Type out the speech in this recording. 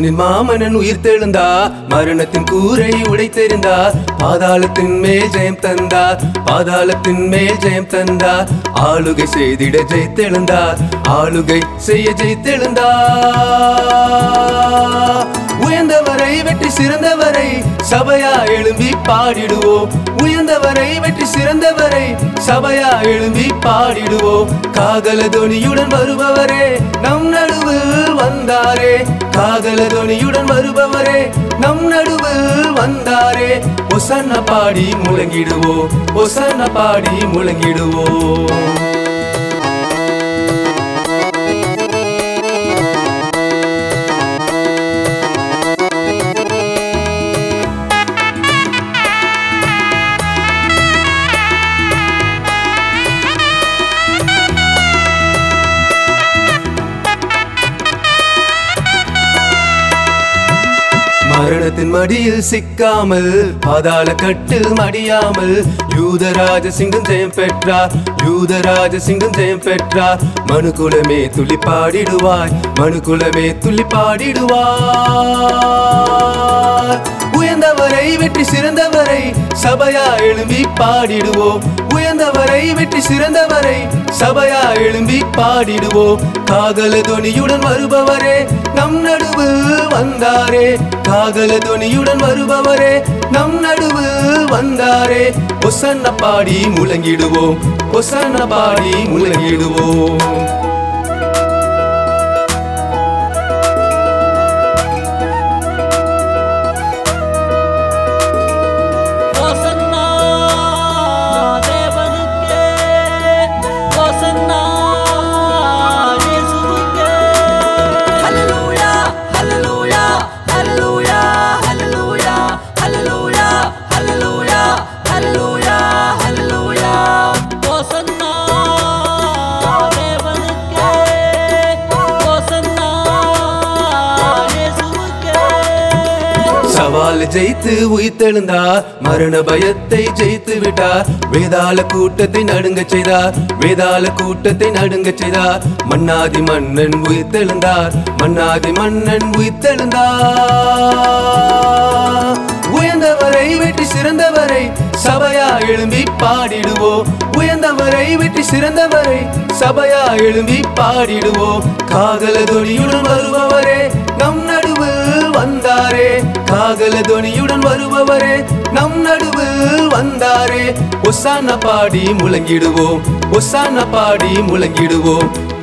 தேவனின் மாமனன் உயிர் தெழுந்தார் மரணத்தின் கூரை உடைத்தெறிந்தார் பாதாளத்தின் மேல் ஜெயம் தந்தார் பாதாளத்தின் மேல் ஜெயம் தந்தார் ஆளுகை செய்திட ஜெயித்தெழுந்தார் ஆளுகை செய்ய ஜெயித்தெழுந்தார் உயர்ந்தவரை வெற்றி சிறந்தவரை சபையா எழும்பி பாடிடுவோம் உயர்ந்தவரை வெற்றி சிறந்தவரை சபையா எழும்பி பாடிடுவோம் காதல தொனியுடன் வருபவரே நம் நடுவில் வந்தாரே காதல தொனியுடன் வருபவரே நம் நடுவில் வந்தாரே ஒசன்ன பாடி முழங்கிடுவோம் ஒசன்ன பாடி முழங்கிடுவோம் மரணத்தின் மடியில் சிக்காமல் பாதாள கட்டில் மடியாமல் யூதராஜ சிங்கம் ஜெயம் பெற்றார் யூதராஜ சிங்கம் ஜெயம் பெற்றார் மனுகுலமே துள்ளி பாடிடுவாய் மனுகுலமே துள்ளி பாடிடுவாய் உயர்ந்தவரை வெற்றி சிறந்தவரை சபையா எழும்பி பாடிடுவோம் உயர்ந்தவரை வெற்றி சிறந்தவரை சபையா எழும்பி பாடிடுவோம் காதல தொனியுடன் வருபவரே நம் நடுவில் வந்தாரே காதல தொனியுடன் வருபவரே நம் நடுவில் வந்தாரே ஒசன்ன பாடி முழங்கிடுவோம் ஒசன்ன பாடி முழங்கிடுவோம் ஓசன்னா தேவனுக்கே ஓசன்னா இயேசுவுக்கே ஹல்லேலூயா ஹல்லேலூயா ஹல்லேலூயா ஹல்லேலூயா ஹல்லேலூயா ஹல்லேலூயா ஹல்லேலூயா ஹல்லேலூயா ஓசன்னா தேவனுக்கே ஓசன்னா இயேசுவுக்கே சவால் ஜெயித்து உயிர்த்தெழுந்தார் மரண பயத்தை ஜெயித்து விட்டார் வேதாள கூட்டத்தை நடுங்க செய்தார் வேதாள கூட்டத்தை நடுங்க செய்தார் மன்னாதி மன்னன் உயிர்த்தெழுந்தார் மன்னாதி மன்னன் உயிர்த்தெழுந்தார் உயர்ந்தவரை வெற்றி சிறந்தவரை சபையா எழும்பி பாடிடுவோம் உயர்ந்தவரை வெற்றி சிறந்தவரை சபையா எழும்பி பாடிடுவோம் காதல தொனியுடன் வருபவரே நம் நடுவில் வந்தாரே காதல தொனியுடன் வருபவரே நம் நடுவில் வந்தாரே ஒசான பாடி முழங்கிடுவோம் ஒசான பாடி முழங்கிடுவோம்